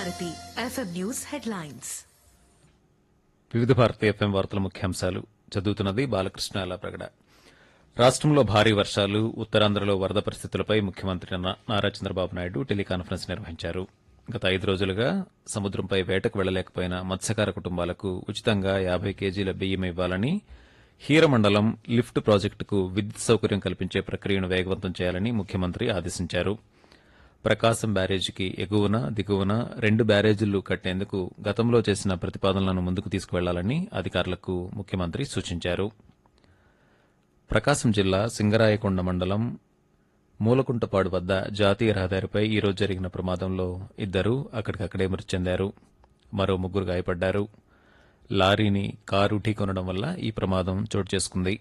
Bharati FM news headlines వివిధ Bharati FM వార్తల ముఖ్యాంశాలు చదువుతున్నది బాలకృష్ణ ప్రగడ రాష్టంలో భారీ వర్షాలు ఉత్తరాంధ్రలో వరద పరిస్థితులపై ముఖ్యమంత్రి నా- నారా చంద్రబాబు నాయుడు టెలికాన్ఫరెన్స్ నిర్వహించారు గత ఐదు రోజులుగా సముద్రంపై వేటకు వెళ్లలేకపోయిన మత్స్యకార కుటుంబాలకు ఉచితంగా యాబై కేజీల బియ్యం ఇవ్వాలని హీరమండలం లిఫ్ట్ ప్రాజెక్టుకు విద్యుత్ సౌకర్యం కల్పించే ప్రక్రియను వేగవంతం చేయాలని ముఖ్యమంత్రి ఆదేశించారు ప్రకాశం బ్యారేజీకి ఎగువన దిగువన రెండు బ్యారేజీలు కట్టేందుకు గతంలో చేసిన ప్రతిపాదనలను ముందుకు తీసుకువెళ్లాలని అధికారులకు ముఖ్యమంత్రి సూచించారు ప్రకాశం జిల్లా సింగరాయకొండ మండలం మూలకుంటపాడు వద్ద జాతీయ రహదారిపై ఈ రోజు జరిగిన ప్రమాదంలో ఇద్దరు అక్కడికక్కడే మృతి చెందారు మరో ముగ్గురు గాయపడ్డారు లారీని కారు ఢీకొనడం వల్ల ఈ ప్రమాదం చోటు చేసుకుంది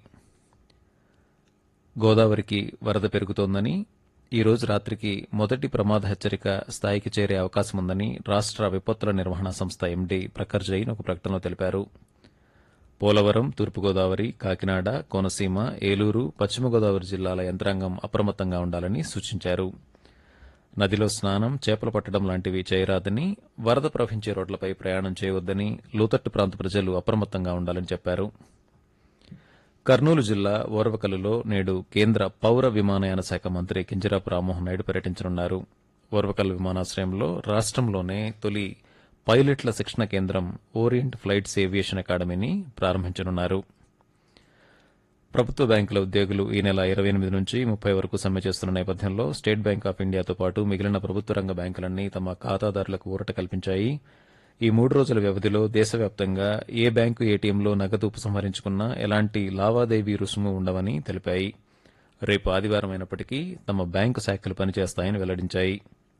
గోదావరికి వరద పెరుగుతోందని ఈ రోజు రాత్రికి మొదటి ప్రమాద హెచ్చరిక స్థాయికి చేరే అవకాశం ఉందని రాష్ట విపత్తుల నిర్వహణ సంస్థ ఎండీ ప్రఖర్ జైన్ ఒక ప్రకటనలో తెలిపారు పోలవరం తూర్పుగోదావరి కాకినాడ కోనసీమ ఏలూరు పశ్చిమ గోదావరి జిల్లాల యంత్రాంగం అప్రమత్తంగా ఉండాలని సూచించారు నదిలో స్నానం చేపలు పట్టడం లాంటివి చేయరాదని వరద ప్రవహించే రోడ్లపై ప్రయాణం చేయవద్దని లోతట్టు ప్రాంత ప్రజలు అప్రమత్తంగా ఉండాలని చెప్పారు కర్నూలు జిల్లా ఓర్వకల్లులో నేడు కేంద్ర పౌర విమానయాన శాఖ మంత్రి కింజరాపు రామ్మోహన్ నాయుడు పర్యటించనున్నారు ఓర్వకల్ విమానాశ్రయంలో రాష్టంలోనే తొలి పైలట్ల శిక్షణ కేంద్రం ఓరియంట్ ఫ్లైట్స్ ఏవియేషన్ అకాడమీని ప్రారంభించనున్నారు ప్రభుత్వ బ్యాంకుల ఉద్యోగులు ఈ నెల ఇరవై ఎనిమిది నుంచి ముప్పై వరకు సమ్మె చేస్తున్న నేపథ్యంలో స్టేట్ బ్యాంక్ ఆఫ్ ఇండియాతో పాటు మిగిలిన ప్రభుత్వ రంగ బ్యాంకులన్నీ తమ ఖాతాదారులకు ఊరట కల్పించాయి ఈ మూడు రోజుల వ్యవధిలో దేశవ్యాప్తంగా ఏ బ్యాంకు ఏటీఎంలో నగదు ఉపసంహరించుకున్నా ఎలాంటి లావాదేవీ రుసుము ఉండవని తెలిపాయి రేపు ఆదివారం అయినప్పటికీ తమ బ్యాంకు శాఖలు పనిచేస్తాయని వెల్లడించాయి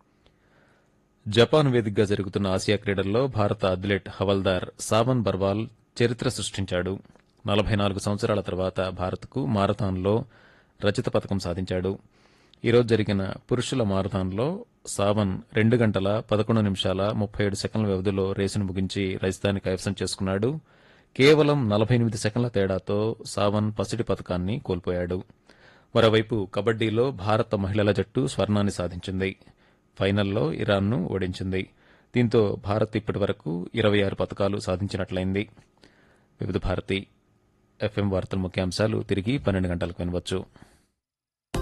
జపాన్ వేదికగా జరుగుతున్న ఆసియా క్రీడల్లో భారత అథ్లెట్ హవల్దార్ సావన్ బర్వాల్ చరిత్ర సృష్టించాడు నలభై నాలుగు సంవత్సరాల తర్వాత భారత్కు మారథాన్లో రజత పథకం సాధించాడు ఈరోజు జరిగిన పురుషుల మారథాన్లో సావన్ రెండు గంటల పదకొండు నిమిషాల ముప్పై ఏడు సెకండ్ల వ్యవధిలో రేసును ముగించి రజతాన్ని కైవసం చేసుకున్నాడు కేవలం నలభై ఎనిమిది సెకండ్ల తేడాతో సావన్ పసిడి పథకాన్ని కోల్పోయాడు మరోవైపు కబడ్డీలో భారత మహిళల జట్టు స్వర్ణాన్ని సాధించింది ఫైనల్లో ఇరాన్ను ఓడించింది దీంతో భారత్ ఇప్పటి వరకు ఇరవై ఆరు పథకాలు సాధించినట్లయింది వివిధ భారతి ఎఫ్ఎం వార్తల ముఖ్యాంశాలు తిరిగి పన్నెండు గంటలకు వినవచ్చు